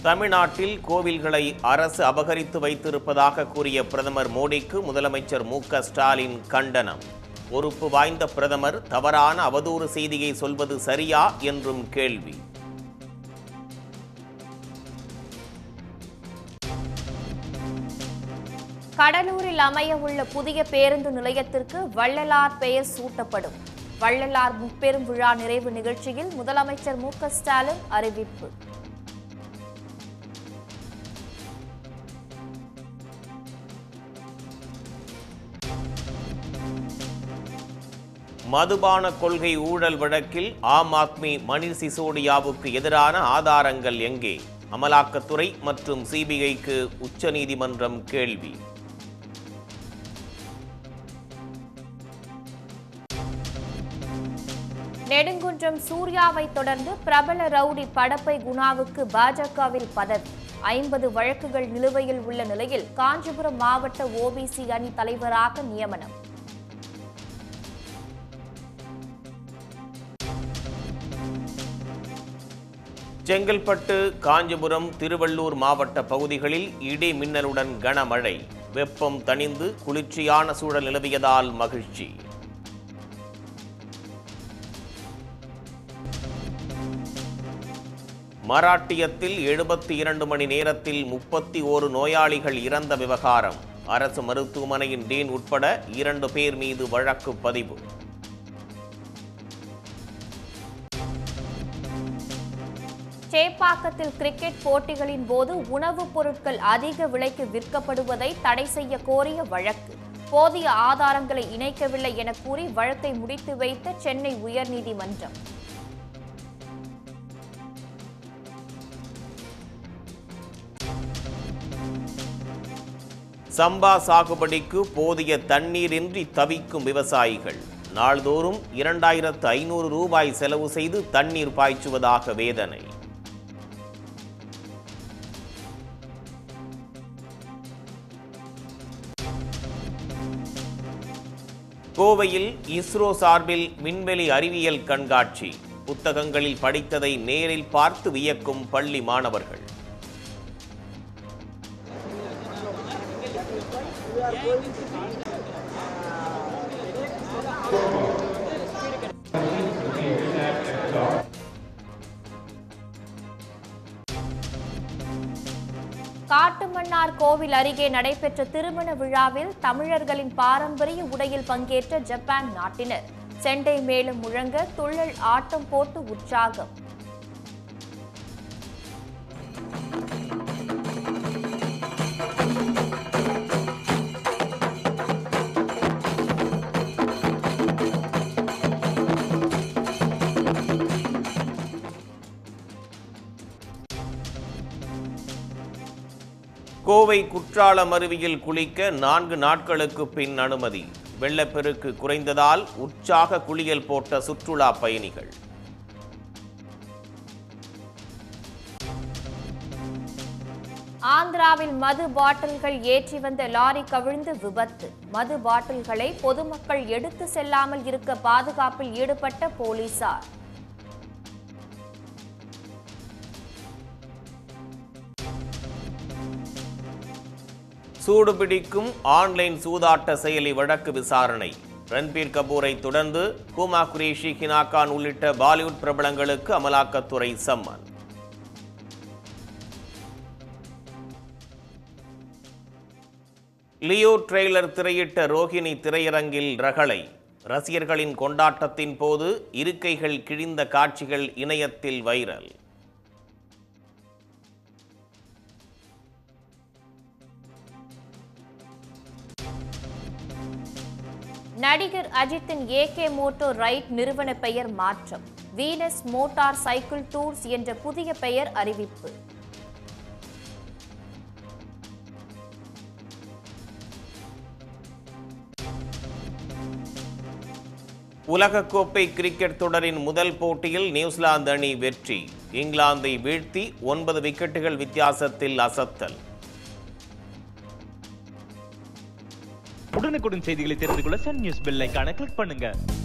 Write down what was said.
தமிழ்நாட்டில் கோவில்களை அரசு அபகரித்து வைத்திருப்பதாக கூறிய பிரதமர் மோடிக்கு முதலமைச்சர் மு க ஸ்டாலின் கண்டனம் பொறுப்பு வாய்ந்த பிரதமர் தவறான அவதூறு செய்தியை சொல்வது சரியா என்றும் கேள்வி கடலூரில் அமைய உள்ள புதிய பேருந்து நிலையத்திற்கு வள்ளலார் பெயர் சூட்டப்படும் வள்ளலார் முப்பெரும் விழா நிறைவு நிகழ்ச்சியில் முதலமைச்சர் மு க ஸ்டாலின் அறிவிப்பு மதுபான கொள்கை ஊழல் வழக்கில் ஆம் ஆத்மி மணிஷ் சிசோடியாவுக்கு எதிரான ஆதாரங்கள் எங்கே அமலாக்கத்துறை மற்றும் சிபிஐக்கு உச்சநீதிமன்றம் கேள்வி நெடுங்குன்றம் சூர்யாவை தொடர்ந்து பிரபல ரவுடி படப்பை குணாவுக்கு பாஜகவில் பதவி ஐம்பது வழக்குகள் நிலுவையில் உள்ள நிலையில் காஞ்சிபுரம் மாவட்ட ஓபிசி அணி தலைவராக நியமனம் செங்கல்பட்டு காஞ்சிபுரம் திருவள்ளூர் மாவட்ட பகுதிகளில் இடி மின்னலுடன் கனமழை வெப்பம் தணிந்து குளிர்ச்சியான சூழல் நிலவியதால் மகிழ்ச்சி மராட்டியத்தில் எழுபத்தி இரண்டு மணி நேரத்தில் முப்பத்தி ஓரு நோயாளிகள் இறந்த விவகாரம் அரசு மருத்துவமனையின் டீன் உட்பட இரண்டு பேர் மீது வழக்கு பதிவு சேப்பாக்கத்தில் கிரிக்கெட் போட்டிகளின் போது உணவுப் பொருட்கள் அதிக விலைக்கு விற்கப்படுவதை தடை செய்ய கோரிய வழக்கு போதிய ஆதாரங்களை இணைக்கவில்லை என கூறி வழக்கை முடித்து வைத்த சென்னை உயர்நீதிமன்றம் சம்பா சாகுபடிக்கு போதிய தண்ணீரின்றி தவிக்கும் விவசாயிகள் நாள்தோறும் இரண்டாயிரத்து ஐநூறு ரூபாய் செலவு செய்து தண்ணீர் பாய்ச்சுவதாக வேதனை கோவையில் இஸ்ரோ சார்பில் விண்வெளி அறிவியல் கண்காட்சி புத்தகங்களில் படித்ததை நேரில் பார்த்து வியக்கும் பள்ளி மாணவர்கள் காட்டுமன்னார் கோவில் அருகே நடைபெற்ற திருமண விழாவில் தமிழர்களின் பாரம்பரிய உடையில் பங்கேற்ற ஜப்பான் நாட்டினர் செண்டை மேளம் முழங்க துள்ளல் ஆட்டம் போட்டு உற்சாகம் கோவை குற்றாலம் அருவியில் குளிக்க நான்கு நாட்களுக்கு பின் அனுமதி வெள்ளப்பெருக்கு குறைந்ததால் உற்சாக குளியல் போட்ட சுற்றுலா பயணிகள் ஆந்திராவில் மது பாட்டில்கள் ஏற்றி வந்த லாரி கவிழ்ந்து விபத்து மது பாட்டில்களை பொதுமக்கள் எடுத்து செல்லாமல் இருக்க பாதுகாப்பில் ஈடுபட்ட போலீசார் சூடுபிடிக்கும் ஆன்லைன் சூதாட்ட செயலி வழக்கு விசாரணை ரன்பீர் கபூரை தொடர்ந்து ஹுமா குரேஷி ஹினா கான் உள்ளிட்ட பாலிவுட் பிரபலங்களுக்கு அமலாக்கத்துறை சம்மன் லியோ ட்ரெய்லர் திரையிட்ட ரோஹிணி திரையரங்கில் ரகளை ரசிகர்களின் கொண்டாட்டத்தின் போது இருக்கைகள் கிழிந்த காட்சிகள் இணையத்தில் வைரல் நடிகர் அஜித்தின் ஏகே மோட்டோ ரைட் நிறுவன பெயர் மாற்றம் வீனஸ் மோட்டார் சைக்கிள் டூர்ஸ் என்ற புதிய பெயர் அறிவிப்பு உலகக்கோப்பை கிரிக்கெட் தொடரின் முதல் போட்டியில் நியூசிலாந்து அணி வெற்றி இங்கிலாந்தை வீழ்த்தி ஒன்பது விக்கெட்டுகள் வித்தியாசத்தில் அசத்தல் உடனுக்குடன் செய்திகளை தெரிந்து கொள்ள சன் நியூஸ் பெல் ஐகானை கிளிக் பண்ணுங்க